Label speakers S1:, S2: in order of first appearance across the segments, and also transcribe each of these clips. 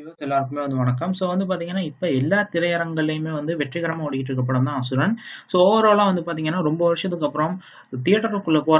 S1: Viewers எல்லாருக்குமே வந்து வணக்கம். ஸோ வந்து பார்த்தீங்கன்னா, இப்ப எல்லா திரையரங்குகள்லயுமே வந்து வெற்றிகரமா ஓடிக்கிட்டு இருக்க படம் தான் அசுரன். ஸோ ஓவராலா வந்து பார்த்தீங்கன்னா, ரொம்ப வருஷத்துக்கு அப்புறம் தியேட்டருக்குள்ள போற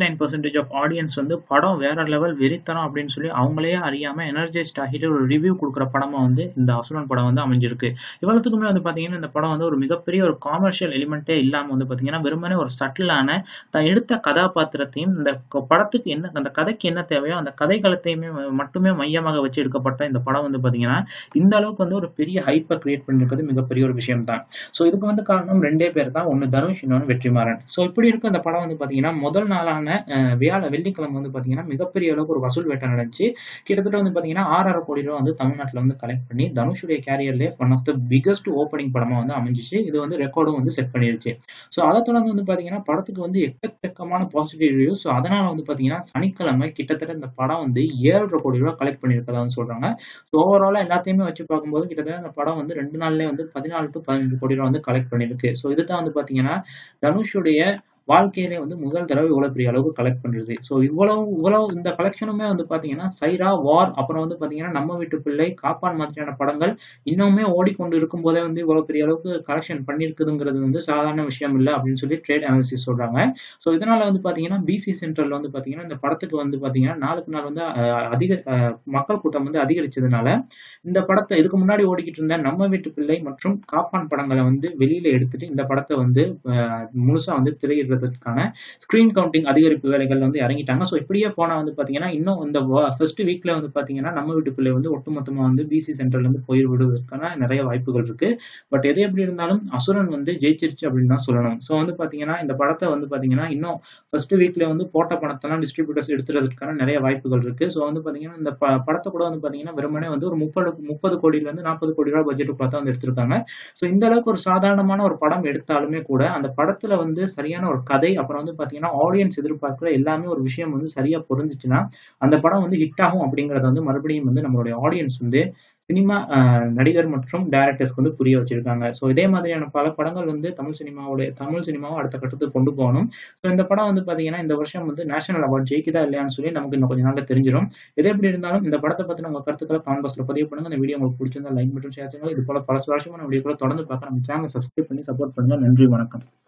S1: 99% ஆஃப் ஆடியன்ஸ் வந்து படம் வேற லெவல் வெறித்தனம் அப்படின்னு சொல்லி அவங்களே அறியாம எனர்ஜைஸ்ட் ஆகிட்டு ஒரு ரிவ்யூ குடுக்குற படமா வந்து இந்த அசுரன் படம் வந்து அமைஞ்சிருக்கு. இவ்வளத்துக்குமே வந்து பார்த்தீங்கன்னா, இந்த படம் வந்து ஒரு மிகப்பெரிய ஒரு காமர்ஷியல் எலிமெண்ட்டே இல்லாம வந்து பார்த்தீங்கன்னா, வெறுமனே ஒரு சட்டிலான தான் எடுத்த கதாபாத்திரத்தையும், இந்த க படத்துக்கு என்ன அந்த கதைக்கு என்ன தேவையோ அந்த கதைக்களத்தையுமே மட்டுமே மையமாக வச்சு எடுக்கப்பட்ட இந்த படம் வந்து பார்த்தீங்கன்னா, இந்த அளவுக்கு வந்து ஒரு பெரிய ஹைப்ப கிரியேட் பண்ணியிருக்கிறது மிகப்பெரிய ஒரு விஷயம் தான். ஸோ இதுக்கு வந்து காரணம் 2டே பேர் தான். ஒண்ணு தனுஷ், இன்னொன்னு வெற்றிமாறன். ஸோ இப்படி இருக்க இந்த படம் வந்து பார்த்தீங்கன்னா, முதல் நாளான அ வியாழ வெள்ளிக்கிழமை வந்து பார்த்தீங்கன்னா, மிகப்பெரிய அளவுக்கு ஒரு வசூல் வேட்டை நடந்துச்சு. கிட்டத்தட்ட வந்து பார்த்தீங்கன்னா, ரூ. 6.5 கோடி வந்து தமிழ்நாட்டுல வந்து கலெக்ட் பண்ணி, தனுஷுடைய கேரியர்லயே one of the biggest opening படமா வந்து அமைஞ்சுச்சு. இது வந்து ரெக்கார்டும் வந்து செட் பண்ணிருச்சு. ஸோ அத தொடர்ந்து வந்து பார்த்தீங்கன்னா, படத்துக்கு வந்து எக்கச்சக்கமான பாசிட்டிவ் ரிவ்யூஸ். ஸோ அதனால வந்து பார்த்தீங்கன்னா, சனிக்கிழமை கிட்டத்தட்ட இந்த படம் வந்து ரூ. 7.5 கோடி கலெக்ட் பண்ணியிருக்கதா வந்து சொல்றாங்க. ஸோ ஓவராலா எல்லாத்தையுமே வச்சு பார்க்கும்போது கிட்டத்தட்ட இந்த படம் வந்து 2 நாள்லயே வந்து 14-15 கோடி வந்து கலெக்ட் பண்ணிருக்கு. ஸோ இதுதான் வந்து பார்த்தீங்கன்னா, தனுஷுடைய வாழ்க்கையிலே வந்து முதல் தடவ இவ்வளவு பெரிய அளவுக்கு கலெக்ட் பண்றது. ஸோ இவ்வளவு இவ்வளவு இந்த கலெக்ஷனுமே வந்து பார்த்தீங்கன்னா, சைரா, வார் அப்புறம் வந்து பார்த்தீங்கன்னா, நம்ம வீட்டு பிள்ளை, காப்பான் மாதிரியான படங்கள் இன்னுமே ஓடிக்கொண்டு இருக்கும்போதே வந்து இவ்வளவு பெரிய அளவுக்கு கலெக்ஷன் பண்ணியிருக்குதுங்கிறது வந்து சாதாரண விஷயம் இல்ல அப்படின்னு சொல்லி ட்ரேட் அனாலிசிஸ் சொல்றாங்க. ஸோ இதனால வந்து பார்த்தீங்கன்னா, பிசி சென்ட்ரல்ல வந்து பார்த்தீங்கன்னா, இந்த படத்துக்கு வந்து பார்த்தீங்கன்னா, நாளுக்கு நாள் வந்து அ அதிக அ மக்கள் கூட்டம் வந்து அதிகரிச்சதுனால, இந்த படத்த இதுக்கு முன்னாடி ஓடிக்கிட்டு இருந்த நம்ம வீட்டு பிள்ளை மற்றும் காப்பான் படங்கள வந்து வெளியில எடுத்துட்டு இந்த படத்த வந்து அ முழுசா வந்து திரையிடுறதுக்கான ஸ்கிரீன் கவுண்டிங் அதிகரிப்பு வேலைகள் வந்து இறங்கிட்டாங்க. ஸோ இப்படியே போனா வந்து பார்த்தீங்கன்னா, இன்னும் இந்த வ ஃபர்ஸ்ட் வீக்ல வந்து பார்த்தீங்கன்னா, நம்ம வீட்டு பிள்ளை வந்து ஒட்டுமொத்தமா வந்து பிசி சென்ட்ரல்ல இருந்து போய் விடுவதற்கான நெறைய வாய்ப்புகள் இருக்கு. பட் எது எப்படி இருந்தாலும் அசுரன் வந்து ஜெயிச்சிருச்சு அப்படின்னு தான் சொல்லணும். ஸோ வந்து பார்த்தீங்கன்னா, இந்த படத்த வந்து பார்த்தீங்கன்னா, இன்னும் ஃபர்ஸ்ட் வீக்ல வந்து போட்ட பணத்தெல்லாம் டிஸ்ட்ரிபியூட்டர்ஸ் எடுத்துறதுக்கான நெறைய வாய்ப்புகள் இருக்கு. ஸோ வந்து பார்த்தீங்கன்னா, இந்த ப படத்த கூட வந்து பார்த்தீங்கன்னா, வெறுமனே வந்து ஒரு 30 30 கோடியிலிருந்து ரூ. 40 கோடி பட்ஜெட்டுக்குள்ள தான் வந்து எடுத்திருக்காங்க. ஸோ இந்த அளவுக்கு ஒரு சாதாரணமான ஒரு படம் எடுத்தாலுமே கூட, அந்த படத்துல வந்து சரியான ஒரு கதை, அப்புறம் வந்து பார்த்தீங்கன்னா, ஆடியன்ஸ் எதிர்பார்க்கிற எல்லாமே ஒரு விஷயம் வந்து சரியா பொருந்துச்சுன்னா, அந்த படம் வந்து ஹிட் ஆகும் அப்படிங்கிறத வந்து மறுபடியும் வந்து நம்மளுடைய ஆடியன்ஸ் வந்து சினிமா அ நடிகர் மற்றும் டைரக்டர்ஸ்க்கு வந்து புரிய வச்சிருக்காங்க. ஸோ இதே மாதிரியான பல படங்கள் வந்து தமிழ் சினிமாவுடைய தமிழ் சினிமாவ அடுத்த கட்டத்துக்கு கொண்டு போகணும். ஸோ இந்த படம் வந்து பார்த்தீங்கன்னா, இந்த வருஷம் வந்து நேஷனல் அவார்ட் ஜெயிக்குதா இல்லையான்னு சொல்லி நமக்கு இன்னும் கொஞ்ச நாள்ல தெரிஞ்சிரும். எது எப்படி இருந்தாலும் இந்த படத்த பத்தின உங்க கருத்துக்கள கமெண்ட் பாக்ஸ்ல பதிவு பண்ணுங்க. இந்த வீடியோ உங்களுக்கு பிடிச்சிருந்தா லைக் மற்றும் ஷேர் செய்யுங்க. இது போல பல சுவாரஸ்யமான வீடியோக்கள தொடர்ந்து பார்க்க நம்ம சேனல சப்ஸ்கிரைப் பண்ணி சப்போர்ட் பண்ணுங்க. நன்றி, வணக்கம்.